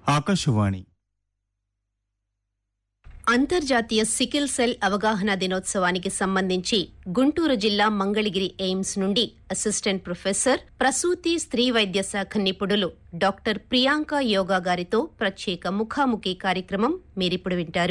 ఆకాశవాణి అంతర్జాతీయ sickle cell అవగాహన దినోత్సవానికి సంబంధించి గుంటూరు జిల్లా మంగళగిరి ఎయిమ్స్ నుండి అసిస్టెంట్ ప్రొఫెసర్ ప్రసూతి స్త్రీ వైద్య శాఖ నిపుణులు డాక్టర్ ప్రియాంక యోగా గారితో ప్రత్యేక ముఖాముఖి కార్యక్రమం మీరిప్పుడు వింటారు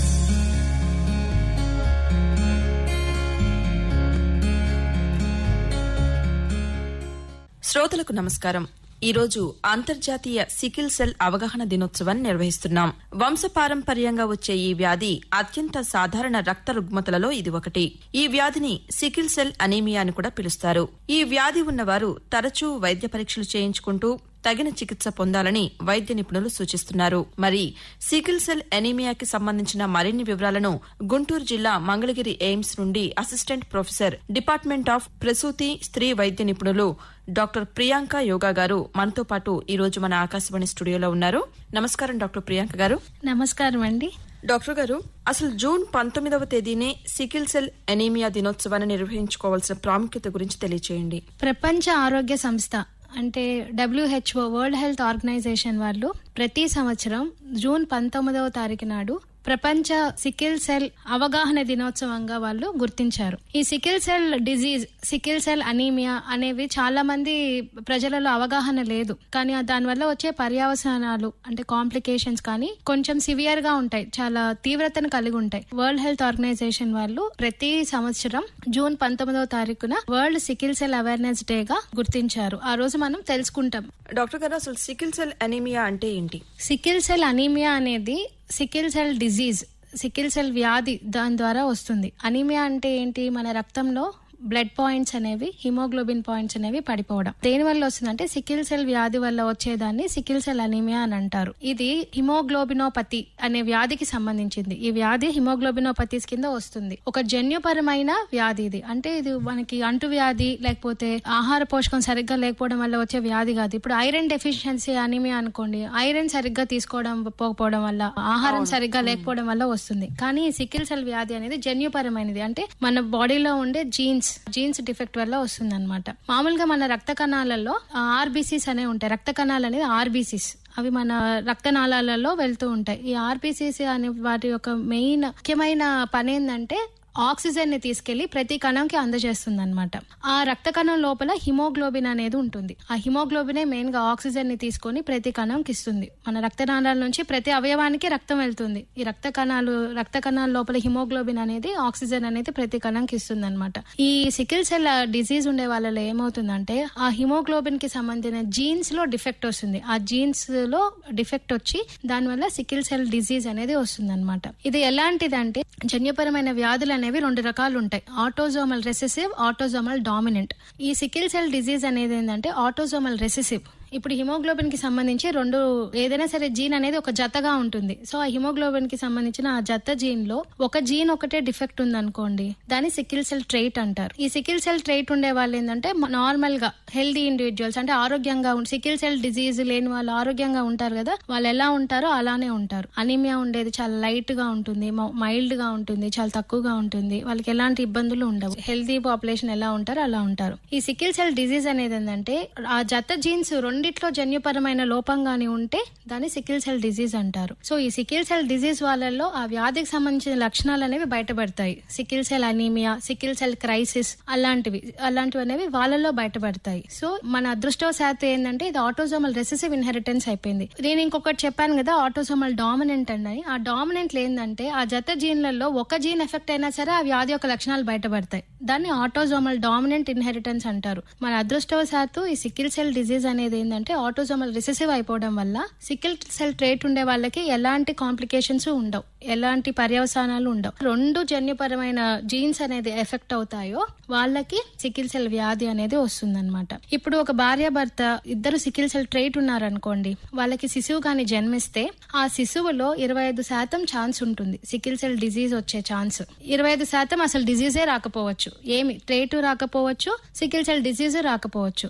శ్రోతలకు నమస్కారం ఈ రోజు అంతర్జాతీయ సికిల్ సెల్ అవగాహన దినోత్సవాన్ని నిర్వహిస్తున్నాం వంశపారంపర్యంగా వచ్చే ఈ వ్యాధి అత్యంత సాధారణ రక్త రుగ్మతలలో ఇది ఒకటి ఈ వ్యాధిని సికిల్ సెల్ అనీమియా అని కూడా పిలుస్తారు ఈ వ్యాధి ఉన్నవారు తరచూ వైద్య పరీక్షలు చేయించుకుంటూ తగిన చికిత్స పొందాలని వైద్య నిపుణులు సూచిస్తున్నారు మరి సికిల్ సెల్ ఎనీమియాకి సంబంధించిన మరిన్ని వివరాలను గుంటూరు జిల్లా మంగళగిరి ఎయిమ్స్ నుండి అసిస్టెంట్ ప్రొఫెసర్ డిపార్ట్మెంట్ ఆఫ్ ప్రసూతి స్త్రీ వైద్య నిపుణులు డాక్టర్ ప్రియాంక యోగా గారు మనతో పాటు ఈ రోజు మన ఆకాశవాణి స్టూడియోలో ఉన్నారు నమస్కారం డాక్టర్ ప్రియాంక గారు నమస్కారం అండి డాక్టర్ గారు అసలు జూన్ పంతొమ్మిదవ తేదీనే సికిల్ సెల్ ఎనీమియా దినోత్సవాన్ని నిర్వహించుకోవాల్సిన ప్రాముఖ్యత గురించి తెలియచేయండి ప్రపంచ ఆరోగ్య సంస్థ అంటే డబ్ల్యూహెచ్ఓ వరల్డ్ హెల్త్ ఆర్గనైజేషన్ వాళ్ళు ప్రతి సంవత్సరం జూన్ పంతొమ్మిదవ తారీఖు నాడు ప్రపంచ సికిల్ సెల్ అవగాహన దినోత్సవంగా వాళ్ళు గుర్తించారు ఈ sickle cell disease sickle cell anaemia అనేవి చాలా మంది ప్రజలలో అవగాహన లేదు కానీ దానివల్ల వచ్చే పర్యావసానాలు అంటే కాంప్లికేషన్స్ కానీ కొంచెం సివియర్ గా ఉంటాయి చాలా తీవ్రతను కలిగి ఉంటాయి వరల్డ్ హెల్త్ ఆర్గనైజేషన్ వాళ్ళు ప్రతి సంవత్సరం జూన్ పంతొమ్మిదవ తారీఖున world sickle cell awareness day గా గుర్తించారు ఆ రోజు మనం తెలుసుకుంటాం డాక్టర్ గారు అసలు సికిల్ సెల్ ఎనీమియా అంటే ఏంటి సికిల్ సెల్ అనీమియా అనేది sickle cell disease sickle cell వ్యాధి దాని ద్వారా వస్తుంది అనీమియా అంటే ఏంటి మన రక్తంలో బ్లడ్ పాయింట్స్ అనేవి హిమోగ్లోబిన్ పాయింట్స్ అనేవి పడిపోవడం దేని వల్ల వస్తుందంటే సికిల్ సెల్ వ్యాధి వల్ల వచ్చేదాన్ని సికిల్ సెల్ అనీమియా అని అంటారు ఇది హిమోగ్లోబినోపతి అనే వ్యాధికి సంబంధించింది ఈ వ్యాధి హిమోగ్లోబినోపతిస్ కింద వస్తుంది ఒక జన్యుపరమైన వ్యాధి ఇది అంటే ఇది మనకి అంటు వ్యాధి లేకపోతే ఆహార పోషకం సరిగ్గా లేకపోవడం వల్ల వచ్చే వ్యాధి కాదు ఇప్పుడు ఐరన్ డెఫిషియన్సీ అనీమియా అనుకోండి ఐరన్ సరిగ్గా తీసుకోవడం పోకపోవడం వల్ల ఆహారం సరిగ్గా లేకపోవడం వల్ల వస్తుంది కానీ ఈ సికిల్ సెల్ వ్యాధి అనేది జన్యుపరమైనది అంటే మన బాడీలో ఉండే జీన్స్ జీన్స్ డిఫెక్ట్ వల్ల వస్తుంది అనమాట మామూలుగా మన రక్త కణాలలో ఆర్బీసీస్ అనే ఉంటాయి రక్త కణాలు అనేది ఆర్బీసీస్ అవి మన రక్తనాళాలలో వెళ్తూ ఉంటాయి ఈ ఆర్బీసీసీ అనే వాటి యొక్క మెయిన్ ముఖ్యమైన పని ఏంటంటే ఆక్సిజన్ ని తీసుకెళ్లి ప్రతి కణంకి అందజేస్తుంది అనమాట ఆ రక్త కణం లోపల హిమోగ్లోబిన్ అనేది ఉంటుంది ఆ హిమోగ్లోబినే మెయిన్ గా ఆక్సిజన్ ని తీసుకొని ప్రతి కణంకి ఇస్తుంది మన రక్తనాళాల నుంచి ప్రతి అవయవానికి రక్తం వెళ్తుంది ఈ రక్త కణాలు రక్త కణాల లోపల హిమోగ్లోబిన్ అనేది ఆక్సిజన్ అనేది ప్రతి కణంకి ఇస్తుంది అనమాట ఈ సికిల్ సెల్ డిజీజ్ ఉండే వాళ్ళలో ఏమవుతుందంటే ఆ హిమోగ్లోబిన్ కి సంబంధించిన జీన్స్ లో డిఫెక్ట్ వస్తుంది ఆ జీన్స్ లో డిఫెక్ట్ వచ్చి దానివల్ల సికిల్ సెల్ డిజీజ్ అనేది వస్తుంది అనమాట ఇది ఎలాంటిదంటే జన్యుపరమైన వ్యాధులు అనేవి రెండు రకాలు ఉంటాయి ఆటోజోమల్ రెసెసివ్ ఆటోజోమల్ డామినెంట్ ఈ సికిల్ సెల్ డిజీజ్ అనేది ఏంటంటే ఆటోజోమల్ రెసెసివ్ ఇప్పుడు హిమోగ్లోబిన్ కి సంబంధించి రెండు ఏదైనా సరే జీన్ అనేది ఒక జతగా ఉంటుంది సో ఆ హిమోగ్లోబిన్ కి సంబంధించిన ఆ జత జీన్ లో ఒక జీన్ ఒకటే డిఫెక్ట్ ఉంది అనుకోండి దాన్ని సికిల్ సెల్ ట్రైట్ అంటారు ఈ సికిల్ సెల్ ట్రైట్ ఉండే వాళ్ళు ఏంటంటే నార్మల్ గా హెల్దీ ఇండివిజువల్స్ అంటే ఆరోగ్యంగా సికిల్ సెల్ డిజీజ్ లేని వాళ్ళు ఆరోగ్యంగా ఉంటారు కదా వాళ్ళు ఎలా ఉంటారో అలానే ఉంటారు అనిమియా ఉండేది చాలా లైట్ గా ఉంటుంది మైల్డ్ గా ఉంటుంది చాలా తక్కువగా ఉంటుంది వాళ్ళకి ఎలాంటి ఇబ్బందులు ఉండవు హెల్దీ పాపులేషన్ ఎలా ఉంటారో అలా ఉంటారు ఈ సికిల్ సెల్ డిజీజ్ అనేది ఏంటంటే ఆ జత జీన్స్ రెండిట్లో జన్యుపరమైన లోపం గాని ఉంటే దాన్ని సికిల్ సెల్ డిజీజ్ అంటారు సో ఈ సికిల్ సెల్ డిజీజ్ వాళ్ళల్లో ఆ వ్యాధికి సంబంధించిన లక్షణాలు అనేవి బయటపడతాయి sickle cell anaemia sickle cell crisis అలాంటివి అలాంటివి అనేవి వాళ్ళలో బయటపడతాయి సో మన అదృష్టవశాత్తు ఏంటంటే ఇది ఆటోజోమల్ రెసెసివ్ ఇన్హెరిటెన్స్ అయిపోయింది నేను ఇంకొకటి చెప్పాను కదా ఆటోజోమల్ డామినెంట్ అని ఆ డామినెంట్ ఏంటంటే ఆ జత జీన్లలో ఒక జీన్ ఎఫెక్ట్ అయినా సరే ఆ వ్యాధి యొక్క లక్షణాలు బయటపడతాయి దాన్ని ఆటోజోమల్ డామినెంట్ ఇన్హెరిటెన్స్ అంటారు మన అదృష్టవశాత్తు ఈ సికిల్ సెల్ డిజీజ్ అనేది ఏంటంటే ఆటోజోమల్ రిసెసివ్ అయిపోవడం వల్ల సికిల్ సెల్ ట్రేట్ ఉండే వాళ్ళకి ఎలాంటి కాంప్లికేషన్స్ ఉండవు ఎలాంటి పర్యవసానాలు ఉండవు రెండు జన్యుపరమైన జీన్స్ అనేది ఎఫెక్ట్ అవుతాయో వాళ్ళకి సికిల్ సెల్ వ్యాధి అనేది వస్తుందన్నమాట ఇప్పుడు ఒక భార్య భర్త ఇద్దరు సికిల్ సెల్ ట్రేట్ ఉన్నారనుకోండి వాళ్ళకి శిశువు కానీ జన్మిస్తే ఆ శిశువులో ఇరవై ఐదు శాతం ఛాన్స్ ఉంటుంది సికిల్ సెల్ డిజీజ్ వచ్చే ఛాన్స్ ఇరవై ఐదు శాతం అసలు డిజీజే రాకపోవచ్చు ఏమి ట్రేటు రాకపోవచ్చు సికిల్ సెల్ డిజీజ్ రాకపోవచ్చు